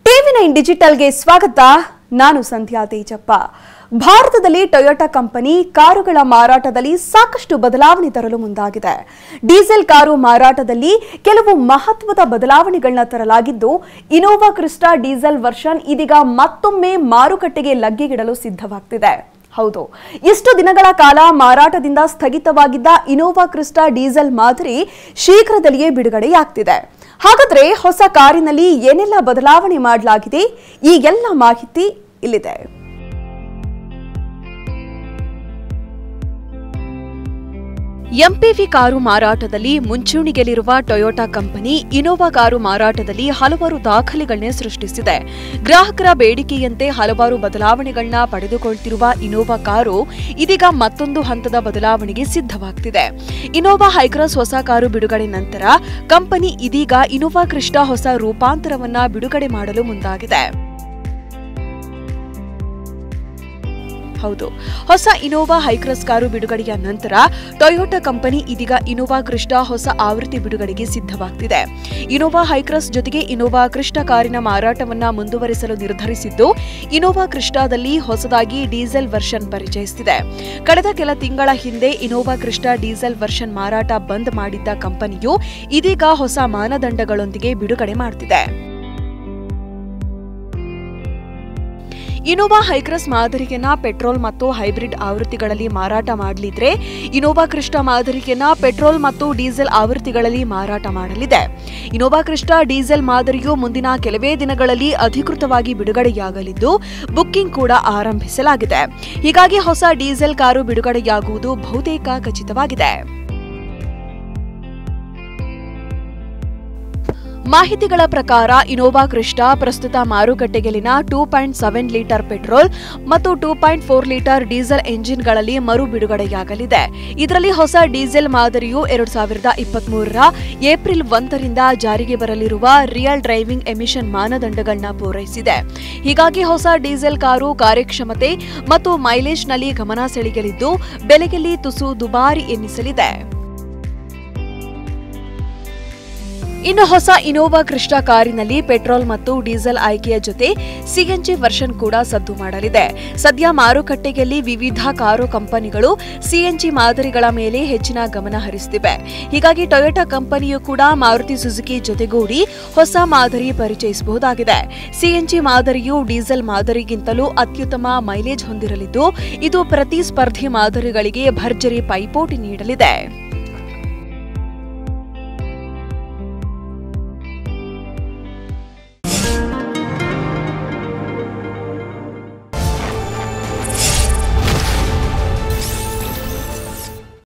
TV nine ಡಿಜಿಟಲ್ಗೆ ಸ್ವಾಗತ ನಾನು ಸಂಧ್ಯಾ ತೇಜಪ್ಪ ಭಾರತದಲ್ಲಿ ಟೊಯೋಟಾ ಕಂಪನಿ ಕಾರುಗಳ ಮಾರಾಟದಲ್ಲಿ ಸಾಕಷ್ಟು ಬದಲಾವಣೆ ತರಲು ಮುಂದಾಗಿದೆ ಡೀಸೆಲ್ ಕಾರು ಮಾರಾಟದಲ್ಲಿ ಕೆಲವು ಮಹತ್ವದ ಬದಲಾವಣೆಗಳನ್ನ ತರಲಾಗಿದ್ದು ಇನೋವಾ ಕ್ರಿಸ್ಟಾ ಡೀಸೆಲ್ ವರ್ಷನ್ ಇದೀಗ ಮತ್ತೊಮ್ಮೆ ಮಾರುಕಟ್ಟೆಗೆ ಲಗ್ಗೆಗಿಡಲು ಸಿದ್ಧವಾಗ್ತಿದೆ ಹೌದು ಇಷ್ಟು ದಿನಗಳ ಕಾಲ ಮಾರಾಟದಿಂದ ಸ್ಥಗಿತವಾಗಿದ್ದ ಇನೋವಾ ಕ್ರಿಸ್ಟಾ ಡೀಸೆಲ್ ಮಾದರಿ ಶೀಘ್ರದಲ್ಲಿಯೇ ಬಿಡುಗಡೆಯಾಗ್ತಿದೆ ಹಾಗಾದ್ರೆ ಹೊಸ ಕಾರಿನಲ್ಲಿ ಏನೆಲ್ಲ ಬದಲಾವಣೆ ಮಾಡಲಾಗಿದೆ ಈ ಎಲ್ಲ ಮಾಹಿತಿ ಇಲ್ಲಿದೆ ಎಂಪಿವಿ ಕಾರು ಮಾರಾಟದಲ್ಲಿ ಮುಂಚೂಣಿಗೆಲಿರುವ ಟೊಯೋಟಾ ಕಂಪನಿ ಇನೋವಾ ಕಾರು ಮಾರಾಟದಲ್ಲಿ ಹಲವಾರು ದಾಖಲೆಗಳನ್ನೇ ಸೃಷ್ಟಿಸಿದೆ ಗ್ರಾಹಕರ ಬೇಡಿಕೆಯಂತೆ ಹಲವಾರು ಬದಲಾವಣೆಗಳನ್ನ ಪಡೆದುಕೊಳ್ತಿರುವ ಇನೋವಾ ಕಾರು ಇದೀಗ ಮತ್ತೊಂದು ಹಂತದ ಬದಲಾವಣೆಗೆ ಸಿದ್ಧವಾಗ್ತಿದೆ ಇನೋವಾ ಹೈಕ್ರಾಸ್ ಹೊಸ ಕಾರು ಬಿಡುಗಡೆ ನಂತರ ಕಂಪನಿ ಇದೀಗ ಇನೋವಾ ಕ್ರಿಸ್ಟಾ ಹೊಸ ರೂಪಾಂತರವನ್ನ ಬಿಡುಗಡೆ ಮಾಡಲು ಮುಂದಾಗಿದೆ ಹೌದು ಹೊಸ ಇನೋವಾ ಹೈಕ್ರಸ್ ಕಾರು ಬಿಡುಗಡೆಯ ನಂತರ ಟೊಯೋಟಾ ಕಂಪನಿ ಇದೀಗ ಇನೋವಾ ಕ್ರಿಸ್ಟಾ ಹೊಸ ಆವೃತ್ತಿ ಬಿಡುಗಡೆಗೆ ಸಿದ್ಧವಾಗ್ತಿದೆ ಇನೋವಾ ಹೈಕ್ರಸ್ ಜೊತೆಗೆ ಇನೋವಾ ಕ್ರಿಸ್ಟಾ ಕಾರಿನ ಮಾರಾಟವನ್ನ ಮುಂದುವರಿಸಲು ನಿರ್ಧರಿಸಿದ್ದು ಇನೋವಾ ಕ್ರಿಸ್ಟಾದಲ್ಲಿ ಹೊಸದಾಗಿ ಡೀಸೆಲ್ ವರ್ಷನ್ ಪರಿಚಯಿಸುತ್ತಿದೆ ಕಳೆದ ಕೆಲ ತಿಂಗಳ ಹಿಂದೆ ಇನೋವಾ ಕ್ರಿಸ್ಟಾ ಡೀಸೆಲ್ ವರ್ಷನ್ ಮಾರಾಟ ಬಂದ್ ಮಾಡಿದ್ದ ಕಂಪನಿಯು ಇದೀಗ ಹೊಸ ಮಾನದಂಡಗಳೊಂದಿಗೆ ಬಿಡುಗಡೆ ಮಾಡ್ತಿದೆ ಇನೋವಾ ಹೈಕ್ರಸ್ ಮಾದರಿಯನ್ನ ಪೆಟ್ರೋಲ್ ಮತ್ತು ಹೈಬ್ರಿಡ್ ಆವೃತ್ತಿಗಳಲ್ಲಿ ಮಾರಾಟ ಮಾಡಲಿದ್ರೆ ಇನೋವಾ ಕ್ರಿಸ್ಟಾ ಮಾದರಿಯನ್ನ ಪೆಟ್ರೋಲ್ ಮತ್ತು ಡೀಸೆಲ್ ಆವೃತ್ತಿಗಳಲ್ಲಿ ಮಾರಾಟ ಮಾಡಲಿದೆ ಇನೋವಾ ಕ್ರಿಸ್ಟಾ ಡೀಸೆಲ್ ಮಾದರಿಯು ಮುಂದಿನ ಕೆಲವೇ ದಿನಗಳಲ್ಲಿ ಅಧಿಕೃತವಾಗಿ ಬಿಡುಗಡೆಯಾಗಲಿದ್ದು ಬುಕ್ಕಿಂಗ್ ಕೂಡ ಆರಂಭಿಸಲಾಗಿದೆ ಹೀಗಾಗಿ ಹೊಸ ಡೀಸೆಲ್ ಕಾರು ಬಿಡುಗಡೆಯಾಗುವುದು ಬಹುತೇಕ ಖಚಿತವಾಗಿದೆ ಮಾಹಿತಿಗಳ ಪ್ರಕಾರ ಇನೋವಾ ಕ್ರಿಸ್ಟಾ ಪ್ರಸ್ತುತ ಮಾರುಕಟ್ಟೆಗಲಿನ two point seven litre petrol ಮತ್ತು two point four litre diesel ಎಂಜಿನ್ಗಳಲ್ಲಿ ಮರು ಬಿಡುಗಡೆಯಾಗಲಿದೆ ಇದರಲ್ಲಿ ಹೊಸ ಡೀಸೆಲ್ ಮಾದರಿಯು ಎರಡು ಸಾವಿರದ ಇಪ್ಪತ್ಮೂರರ ಏಪ್ರಿಲ್ ಒಂದರಿಂದ ಜಾರಿಗೆ ಬರಲಿರುವ ರಿಯಲ್ ಡ್ರೈವಿಂಗ್ ಎಮಿಷನ್ ಮಾನದಂಡಗಳನ್ನ ಪೂರೈಸಿದೆ ಹೀಗಾಗಿ ಹೊಸ ಡೀಸೆಲ್ ಕಾರು ಕಾರ್ಯಕ್ಷಮತೆ ಮತ್ತು ಮೈಲೇಜ್ನಲ್ಲಿ ಗಮನ ಸೆಳೆಯಲಿದ್ದು ಬೆಲೆಯಲ್ಲಿ ತುಸು ದುಬಾರಿ ಎನ್ನಿಸಲಿದೆ ಇನ್ನು ಹೊಸ ಇನೋವಾ ಕ್ರಿಸ್ಟಾ ಕಾರಿನಲ್ಲಿ ಪೆಟ್ರೋಲ್ ಮತ್ತು ಡೀಸೆಲ್ ಆಯ್ಕೆಯ ಜೊತೆ ಸಿಎನ್ಜಿ ವರ್ಷನ್ ಕೂಡ ಸದ್ದು ಮಾಡಲಿದೆ ಸದ್ಯ ಮಾರುಕಟ್ಟೆಯಲ್ಲಿ ವಿವಿಧ ಕಾರು ಕಂಪನಿಗಳು ಸಿಎನ್ಜಿ ಮಾದರಿಗಳ ಮೇಲೆ ಹೆಚ್ಚಿನ ಗಮನ ಹರಿಸುತ್ತಿವೆ ಹೀಗಾಗಿ ಟೊಯೋಟಾ ಕಂಪನಿಯು ಕೂಡ ಮಾರುತಿ ಸುಜುಕಿ ಜೊತೆಗೂಡಿ ಹೊಸ ಮಾದರಿ ಪರಿಚಯಿಸಬಹುದಾಗಿದೆ ಸಿಎನ್ಜಿ ಮಾದರಿಯು ಡೀಸೆಲ್ ಮಾದರಿಗಿಂತಲೂ ಅತ್ಯುತ್ತಮ ಮೈಲೇಜ್ ಹೊಂದಿರಲಿದ್ದು ಇದು ಪ್ರತಿಸ್ಪರ್ಧಿ ಮಾದರಿಗಳಿಗೆ ಭರ್ಜರಿ ಪೈಪೋಟಿ ನೀಡಲಿದೆ